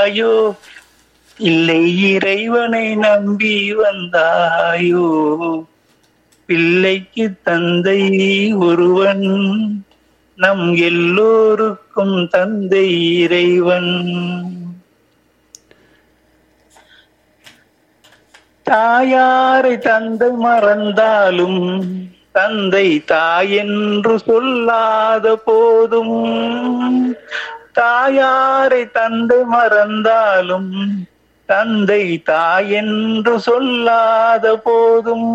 வந்தாயோ இல்லை இறைவனை நம்பி வந்தாயோ பிள்ளைக்கு தந்தை ஒருவன் நம் எல்லோருக்கும் தந்தை இறைவன் தாயாரை தந்தை மறந்தாலும் தந்தை தாயென்று சொல்லாத போதும் தாயாரை தந்தை மறந்தாலும் தந்தை தாயென்று சொல்லாத போதும்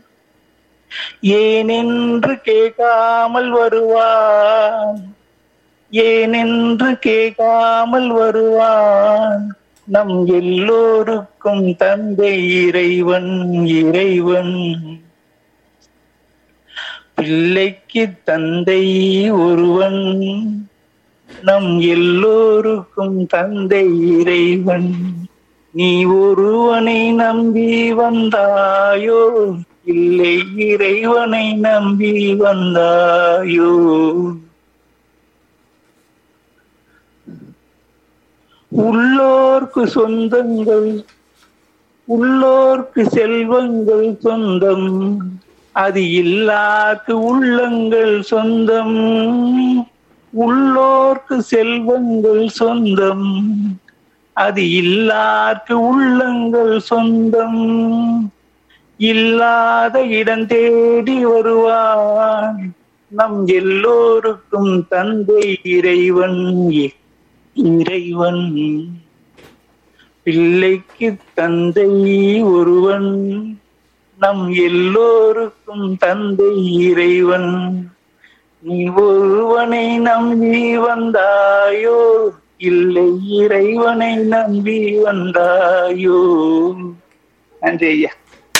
ஏனென்று கேட்காமல் வருவான் ஏனென்று கேட்காமல் வருவான் நம் எல்லோருக்கும் தந்தை இறைவன் இறைவன் பிள்ளைக்கு தந்தை ஒருவன் நம் எல்லோருக்கும் தந்தை இறைவன் நீ ஒருவனை நம்பி வந்தாயோ இல்லை இறைவனை நம்பி வந்தாயோ உள்ளோர்க்கு சொந்தங்கள் உள்ளோர்க்கு செல்வங்கள் சொந்தம் அது இல்லாக்கு உள்ளங்கள் சொந்தம் உள்ளோர்க்கு செல்வங்கள் சொந்தம் அது இல்லார்க்கு உள்ளங்கள் சொந்தம் இல்லாத இடம் தேடி வருவான் நம் எல்லோருக்கும் தந்தை இறைவன் இறைவன் பிள்ளைக்கு தந்தை ஒருவன் நம் எல்லோருக்கும் தந்தை இறைவன் நீ ஒருவனை நம்பி வந்தாயோ இல்லை இறைவனை நம்பி வந்தாயோ நன்றி ஐயா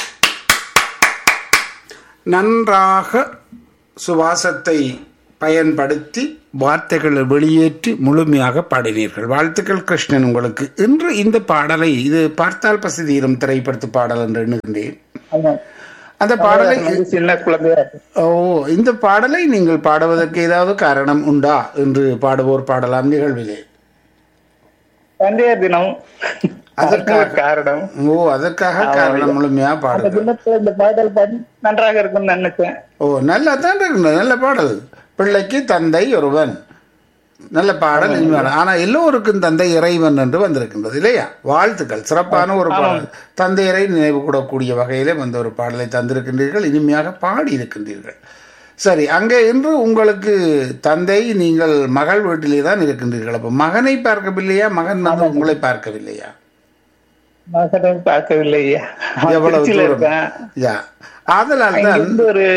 நன்றாக சுவாசத்தை பயன்படுத்தி வார்த்தைகளை வெளியேற்றி முழுமையாக பாடினீர்கள் வாழ்த்துக்கள் கிருஷ்ணன் உங்களுக்கு இன்று இந்த பாடலை இது பார்த்தால் பசிதீரம் திரைப்படத்து பாடல் என்று எண்ணுகின்றேன் ஆமா. அந்த பாடலை வந்து சின்ன குழந்தையா இருக்கு. ஓ இந்த பாடலை நீங்கள் பாடுவதற்கு ஏதாவது காரணம் உண்டா என்று பாடுவோர் பாடலாம் நிகழ்விலே தந்தையார் தினம் அதற்காக. அதற்கு காரணம் ஓ அதற்காக காரணம் முழுமையா அந்த பாடுங்க தினத்துல இந்த பாடல் பாடி நன்றாக இருக்கும்னு நினைச்சேன் ஓ நல்லா தான் இருக்கு நல்ல பாடல் பிள்ளைக்கு தந்தை ஒருவன் நல்ல பாடல் இனிமையான ஆனா எல்லோருக்கும் தந்தை இறைவன் என்று வந்திருக்கின்றது இல்லையா வாழ்த்துக்கள் சிறப்பான ஒரு பாடல் தந்தையரை நினைவு கூடக்கூடிய வகையிலே வந்த ஒரு பாடலை தந்திருக்கின்றீர்கள் இனிமையாக பாடி இருக்கின்றீர்கள் சரி அங்கே இன்று உங்களுக்கு தந்தை நீங்கள் மகள் வீட்டிலே தான் இருக்கின்றீர்கள் அப்ப மகனை பார்க்கவில்லையா மகன் வந்து உங்களை பார்க்கவில்லையா மகனை பார்க்கவில்லை ஐயா அவன் எவ்வளவு திருச்சியில தூரம் இருக்கான் யா ஆதலால் இங்க தான் இருந்து ஒரு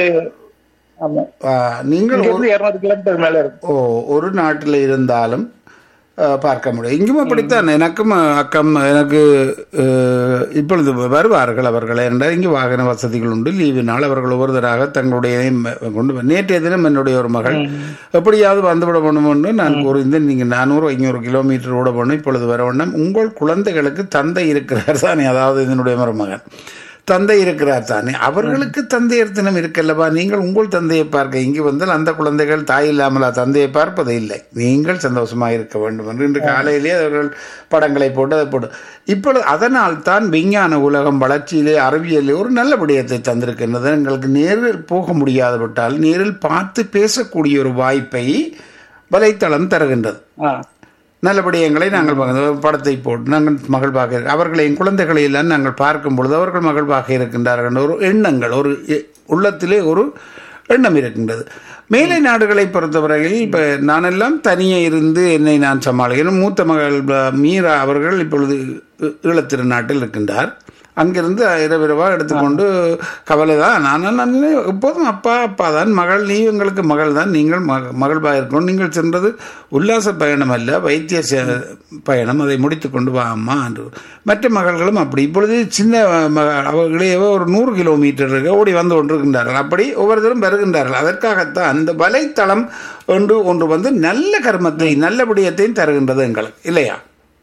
ஆமா ஆ, நீங்கள் இங்க ஒரு இருந்து இருநூறு கிலோமீட்டர் மேல இருக்கும் ஓ ஒரு நாட்டில் இருந்தாலும் அஹ், பார்க்க முடியும் இங்கும் அப்படித்தான் எனக்கும் அஹ், அக்கம் எனக்கு அஹ், இப்பொழுது வருவார்கள் அவர்கள் என்றால் இங்கு வாகன வசதிகள் உண்டு லீவு நாள் அவர்கள் ஒவ்வொருத்தராக தங்களுடைய ம- கொண்டு வ- நேற்றைய தினம் என்னுடைய ஒரு மகள் எப்படியாவது வந்துவிட வேண்டும் என்று நான் கூறியிருந்தேன் நீங்கள் நானூறு ஐநூறு கிலோமீட்டர் ஓட போகணும் இப்பொழுது வர வேண்டும் உங்கள் குழந்தைகளுக்கு தந்தை இருக்கிறார் தானே அதாவது இதனுடைய மருமகன் தந்தை இருக்கிறார் தானே அவர்களுக்கு தந்தையர் தினம் இருக்கல்லவா நீங்கள் உங்கள் தந்தையை பார்க்க இங்கு வந்தால் அந்த குழந்தைகள் தாய் இல்லாமலா தந்தையை பார்ப்பது இல்லை நீங்கள் சந்தோஷமாக இருக்க வேண்டும் என்று இன்று காலையிலே அவர்கள் படங்களை போட்டு அதை போட்டு இப்பொழுது அதனால் தான் விஞ்ஞான உலகம் வளர்ச்சியிலே அறிவியலே ஒரு நல்ல விடயத்தை தந்திருக்கின்றது எங்களுக்கு நேரில் போக முடியாது விட்டால் நேரில் பார்த்து பேசக்கூடிய ஒரு வாய்ப்பை வலைத்தளம் தருகின்றது ஆ. நல்ல விடயங்களை நாங்கள் பார்க்க- படத்தை போட்டு நாங்கள் மகிழ்வாக அவர்களை என் குழந்தைகளை எல்லாம் நாங்கள் பார்க்கும் பொழுது அவர்கள் மகிழ்வாக இருக்கின்றார்கள் என்ற ஒரு எண்ணங்கள் ஒரு எ- உள்ளத்திலே ஒரு எண்ணம் இருக்கின்றது மேலை நாடுகளை பொறுத்தவரையில் இப்போ நானெல்லாம் தனியே இருந்து என்னை நான் சமாளிக்கிறேன் மூத்த மகள் ப- மீரா அவர்கள் இப்பொழுது ஈ- ஈழத்திருநாட்டில் இருக்கின்றார் அங்கிருந்து இரவிரவாக எடுத்துக்கொண்டு கவலை தான் நான் நான் எப்போதும் அப்பா அப்பா தான் மகள் நீ எங்களுக்கு மகள் தான் நீங்கள் மக மகள்பாக இருக்கணும் நீங்கள் சென்றது உல்லாச பயணம் அல்ல வைத்திய சே- பயணம் அதை முடித்து கொண்டு வா அம்மா என்று மற்ற மகள்களும் அப்படி இப்பொழுது சின்ன மகள் அவர்களே ஒரு நூறு கிலோமீட்டர் இருக்க ஓடி வந்து கொண்டிருக்கின்றார்கள் அப்படி ஒவ்வொருத்தரும் வருகின்றார்கள் அதற்காகத்தான் அந்த வலைத்தளம் ஒன்று ஒன்று வந்து நல்ல கர்மத்தை நல்ல விடயத்தையும் தருகின்றது எங்களுக்கு இல்லையா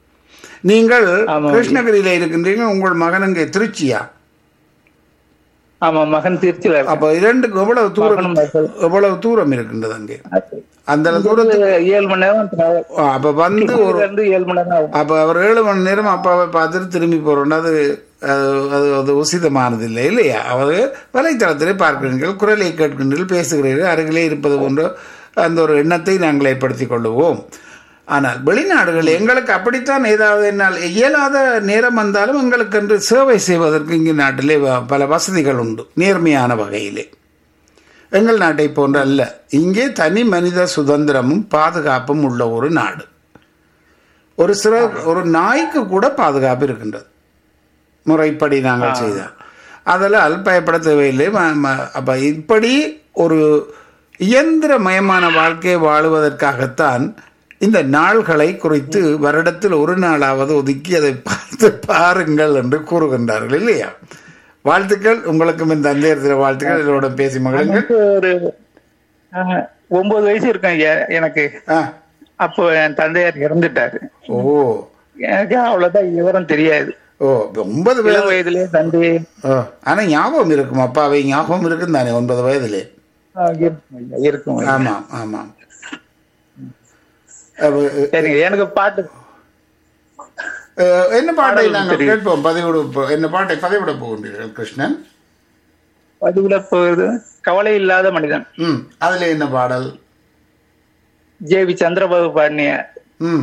நீங்கள் ஆமாம். கிருஷ்ணகிரியில இருக்கின்றீங்க உங்கள் மகன் அங்கே திருச்சியா ஆமா மகன் திருச்சியில இருக்கான் அப்ப இரண்டுக்கு எவ்வளவு தூரம் மகனும் மகள். எவ்வளவு தூரம் இருக்கின்றது அங்கே அந்த தூரத்து இங்கிருந்து ஏழு மணி நேரம் travel. அப்ப வந்து ஒரு இங்கிருந்து இருந்து ஏழு மணி நேரம் ஆகும் அப்ப அவர் ஏழு மணி நேரம் அப்பாவை பார்த்துட்டு திரும்பி போறோம்னா அது அது- அது அது உசிதமானது இல்லை இல்லையா அவர் வலைத்தளத்திலே பார்க்கிறீர்கள் குரலை கேட்கின்றீர்கள் பேசுகிறீர்கள் அருகிலே இருப்பது போன்ற அந்த ஒரு எண்ணத்தை நாங்கள் ஏற்படுத்திக் கொள்ளுவோம் ஆனால் வெளிநாடுகள் எங்களுக்கு அப்படித்தான் ஏதாவது என்னால் இயலாத நேரம் வந்தாலும் எங்களுக்கென்று சேவை செய்வதற்கு இங்கு நாட்டிலே வ- பல வசதிகள் உண்டு நேர்மையான வகையிலே எங்கள் நாட்டை போன்ற அல்ல இங்கே தனி மனித சுதந்திரமும் பாதுகாப்பும் உள்ள ஒரு நாடு ஒரு சில ஒரு நாய்க்கு கூட பாதுகாப்பு இருக்கின்றது முறைப்படி நாங்கள் செய்தால் அதனால் பயப்பட தேவையில்லை ம- ம- அப்ப இப்படி ஒரு இயந்திரமயமான வாழ்க்கையை வாழுவதற்காகத்தான் இந்த நாள்களை குறித்து வருடத்தில் ஒரு நாளாவது ஒதுக்கி அதை பார்த்து பாருங்கள் என்று கூறுகின்றார்கள் இல்லையா வாழ்த்துக்கள் உங்களுக்கும் இந்த தந்தையர் வாழ்த்துக்கள் என்னோட பேசி மகளுங்கள் எனக்கு ஒரு ஆஹ், ஒன்பது வயசு இருக்கும் ஐயா எனக்கு ஆ அப்போ என் தந்தையார் இறந்துட்டாரு ஓ எனக்கு அவ்வளவுதான் விவரம் தெரியாது ஓ இப்ப ஒன்பது வயது இளம் வயதிலே தந்தை ஓ, ஆனா ஞாபகம் இருக்கும் அப்பாவை ஞாபகம் இருக்கும் தானே ஒன்பது வயதிலே ஆஹ், இருக்கும் ஐயா, இருக்கும் ஐயா. ஆமாம் ஆமாம் அப்ப, சரிங்க எனக்கு பாட்டு அஹ், என்ன பாட்டை பாடல் நாங்கள் தெரியும். கேட்போம் பதிவிட போ- என்ன பாட்டை பதிவிட போகின்றீர்கள் கிருஷ்ணன் பதிவிட போகுது கவலை இல்லாத மனிதன் ம் அதுல என்ன பாடல் ஜே வி சந்திரபாபு பாடினிய ம்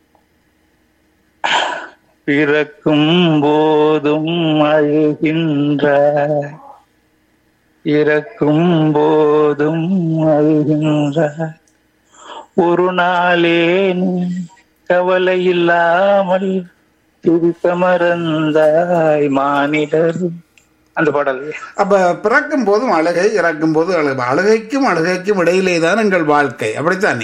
பிறக்கும் போதும் அழுகின்ற இறக்கும் போதும் அழுகின்ற ஒரு நாளேன் கவலை இல்லாமல் திருத்த மறந்தாய் மானிடர் அந்த பாடல் அப்ப பிறக்கும் போதும் அழுகை இறக்கும் போதும் அழுகை அழுகைக்கும் அழுகைக்கும் இடையிலே தான் எங்கள் வாழ்க்கை அப்படித்தானே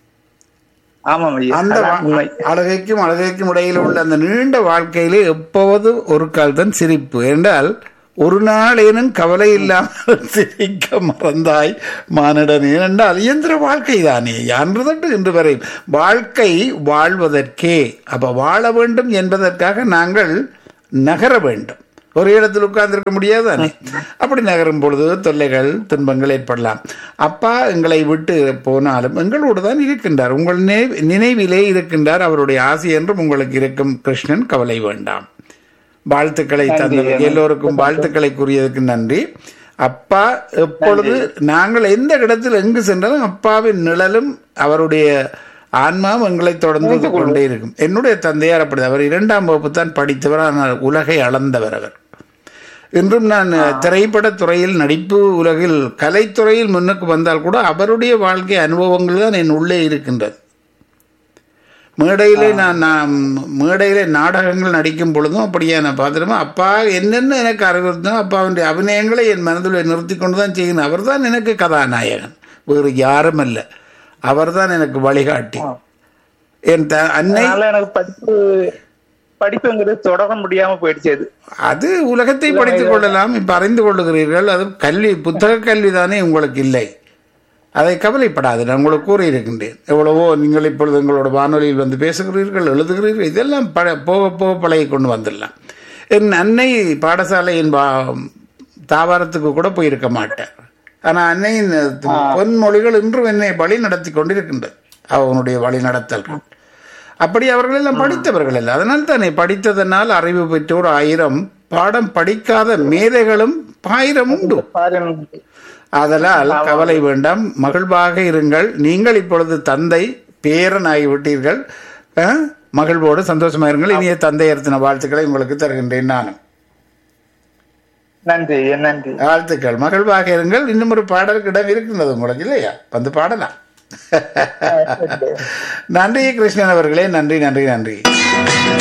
ஆமாம் ஐயா அந்த அதான் வா- உண்மை அழுகைக்கும் அழுகைக்கும் இடையில உள்ள அந்த நீண்ட வாழ்க்கையிலே எப்போது ஒரு கால் தான் சிரிப்பு என்றால் ஒரு நாள் ஏனும் கவலை இல்லாமல் சிரிக்க மறந்தாய் மானிடன் ஏனென்றால் இயந்திர வாழ்க்கை தானே அன்று தொட்டு இன்று வரை வாழ்க்கை வாழ்வதற்கே அப்ப வாழ வேண்டும் என்பதற்காக நாங்கள் நகர வேண்டும் ஒரு இடத்தில் உட்கார்ந்திருக்க முடியாது தானே அப்படி நகரும் பொழுது தொல்லைகள் துன்பங்கள் ஏற்படலாம் அப்பா எங்களை விட்டு போனாலும் எங்களோடு தான் இருக்கின்றார் உங்கள் நினைவு- நினைவிலே இருக்கின்றார் அவருடைய ஆசை என்றும் உங்களுக்கு இருக்கும் கிருஷ்ணன் கவலை வேண்டாம் வாழ்த்துக்களை தந்தது எல்லோருக்கும் வாழ்த்துக்களை கூறியதற்கு நன்றி அப்பா எப்பொழுது நாங்கள் எந்த இடத்தில் எங்கு சென்றாலும் அப்பாவின் நிழலும் அவருடைய ஆன்மாவும் எங்களை தொடர்ந்து கொண்டே இருக்கும் என்னுடைய தந்தையார் அப்படி அவர் இரண்டாம் வகுப்பு தான் படித்தவர் ஆனால் உலகை அளந்தவர் அவர் இன்றும் நான் திரைப்படத் துறையில் நடிப்பு உலகில் கலைத்துறையில் முன்னுக்கு வந்தால் கூட அவருடைய வாழ்க்கை அனுபவங்கள் தான் என் உள்ளே இருக்கின்றது மேடையிலே நான் நான் மேடையிலே நாடகங்கள் நடிக்கும் பொழுதும் அப்படியே நான் பார்த்துருமா அப்பா என்னென்ன எனக்கு அறிவுறுத்தோ அப்பாவுடைய அபிநயங்களை என் மனதில் நிறுத்தி கொண்டு தான் செய்யணும் அவர் தான் எனக்கு கதாநாயகன் வேறு யாரும் அல்ல அவர் தான் எனக்கு வழிகாட்டி என் த அன்னை அதனால எனக்கு படிப்பு படிப்புங்கிறது தொடர முடியாம போயிடுச்சு அது அது உலகத்தை படித்துக் கொள்ளலாம் இப்ப அறிந்து கொள்ளுகிறீர்கள் அது கல்வி புத்தக கல்வி தானே உங்களுக்கு இல்லை அதை கவலைப்படாது நான் உங்களுக்கு கூறியிருக்கின்றேன் எவ்வளவோ நீங்கள் இப்பொழுது எங்களோட வானொலியில் வந்து பேசுகிறீர்கள் எழுதுகிறீர்கள் இதெல்லாம் பழ போக போக பழகி கொண்டு வந்துடலாம் என் அன்னை பாடசாலையின் பா- தாவாரத்துக்கு கூட போயிருக்க மாட்டார் ஆனால் அன்னையின் பொன்மொழிகள் இன்றும் என்னை வழி நடத்தி கொண்டிருக்கின்றது அவனுடைய வழி நடத்தல்கள் அப்படி அவர்கள் எல்லாம் படித்தவர்கள் அல்ல அதனால் தானே படித்ததனால் அறிவு பெற்றோர் ஆயிரம் பாடம் படிக்காத மேதைகளும் ஆயிரம் உண்டு பாருங்க அதனால் கவலை வேண்டாம் மகிழ்வாக இருங்கள் நீங்கள் இப்பொழுது தந்தை பேரன் ஆகிவிட்டீர்கள் அஹ், மகிழ்வோடு சந்தோஷமா இருங்கள் இனிய தந்தையர்த்தின வாழ்த்துக்களை உங்களுக்கு தருகின்றேன் நானும் நன்றி நன்றி வாழ்த்துக்கள் மகிழ்வாக இருங்கள் இன்னும் ஒரு பாடலுக்கு இடம் இருக்கின்றது உங்களுக்கு இல்லையா வந்து பாடலாம் நன்றி கிருஷ்ணன் அவர்களே நன்றி நன்றி நன்றி